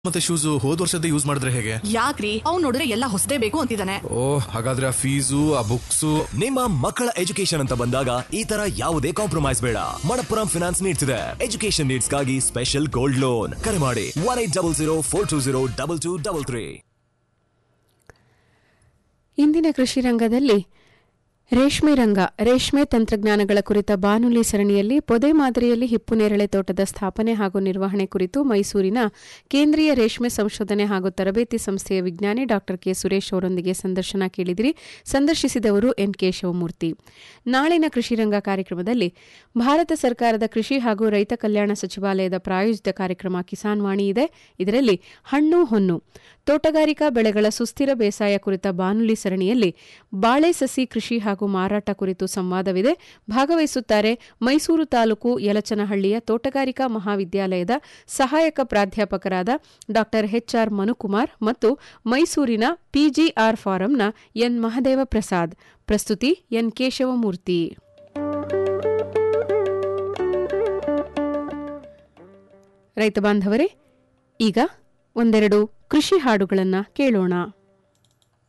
ಮತ್ತೆ ಶೂಸ್ ಹೋದ್ ವರ್ಷದ ಯೂಸ್ ಮಾಡಿದ್ರೆ ಹೇಗೆ ಯಾಕ್ರಿ ಅವ್ನ್ ನೋಡಿದ್ರೆ ಎಲ್ಲ ಹೊಸದೇ ಬೇಕು ಅಂತಿದ್ದಾನೆ ಓ ಹಾಗಾದ್ರೆ ಆ ಫೀಸು ಆ ಬುಕ್ಸು ನಿಮ್ಮ ಮಕ್ಕಳ ಎಜುಕೇಶನ್ ಅಂತ ಬಂದಾಗ ಈ ತರ ಯಾವುದೇ ಕಾಂಪ್ರಮೈಸ್ ಬೇಡ ಮಣಪ್ಪುರಂ ಫಿನಾನ್ಸ್ ನೀಡ್ಸ್ ಇದೆ ಎಜುಕೇಶನ್ ನೀಡ್ಸ್ ಗಾಗಿ ಸ್ಪೆಷಲ್ ಗೋಲ್ಡ್ ಲೋನ್ ಕರೆ ಮಾಡಿ one eight double zero four two zero double two double three ಇಂದಿನ ಕೃಷಿ ರಂಗದಲ್ಲಿ ರೇಷ್ಮೆ ರಂಗ ರೇಷ್ಮೆ ತಂತ್ರಜ್ಞಾನಗಳ ಕುರಿತ ಬಾನುಲಿ ಸರಣಿಯಲ್ಲಿ ಪೊದೆ ಮಾದರಿಯಲ್ಲಿ ಹಿಪ್ಪು ನೇರಳೆ ತೋಟದ ಸ್ಥಾಪನೆ ಹಾಗೂ ನಿರ್ವಹಣೆ ಕುರಿತು ಮೈಸೂರಿನ ಕೇಂದ್ರೀಯ ರೇಷ್ಮೆ ಸಂಶೋಧನೆ ಹಾಗೂ ತರಬೇತಿ ಸಂಸ್ಥೆಯ ವಿಜ್ಞಾನಿ ಡಾ ಕೆ ಸುರೇಶ್ ಅವರೊಂದಿಗೆ ಸಂದರ್ಶನ ಕೇಳಿದಿರಿ ಸಂದರ್ಶಿಸಿದವರು ಎನ್ ಕೆ ಶಿವಮೂರ್ತಿ ನಾಳಿನ ಕೃಷಿ ರಂಗ ಕಾರ್ಯಕ್ರಮದಲ್ಲಿ ಭಾರತ ಸರ್ಕಾರದ ಕೃಷಿ ಹಾಗೂ ರೈತ ಕಲ್ಯಾಣ ಸಚಿವಾಲಯದ ಪ್ರಾಯೋಜಿತ ಕಾರ್ಯಕ್ರಮ ಕಿಸಾನ್ ವಾಣಿ ಇದೆ ಇದರಲ್ಲಿ ಹಣ್ಣು ಹೊನ್ನು ತೋಟಗಾರಿಕಾ ಬೆಳೆಗಳ ಸುಸ್ಥಿರ ಬೇಸಾಯ ಕುರಿತ ಬಾನುಲಿ ಸರಣಿಯಲ್ಲಿ ಬಾಳೆ ಸಸಿ ಕೃಷಿ ಹಾಗೂ ಮಾರಾಟ ಕುರಿತು ಸಂವಾದವಿದೆ ಭಾಗವಹಿಸುತ್ತಾರೆ ಮೈಸೂರು ತಾಲೂಕು ಯಲಚನಹಳ್ಳಿಯ ತೋಟಗಾರಿಕಾ ಮಹಾವಿದ್ಯಾಲಯದ ಸಹಾಯಕ ಪ್ರಾಧ್ಯಾಪಕರಾದ ಡಾ ಎಚ್ಆರ್ ಮನುಕುಮಾರ್ ಮತ್ತು ಮೈಸೂರಿನ ಪಿಜಿಆರ್ ಫಾರಂನ ಎನ್ ಮಹದೇವ ಪ್ರಸಾದ್ ಪ್ರಸ್ತುತಿ ಎನ್ ಕೇಶವಮೂರ್ತಿ ರೈತ ಬಾಂಧವರೇ ಈಗ ಒಂದೆರಡು ಕೃಷಿ ಹಾಡುಗಳನ್ನು ಕೇಳೋಣ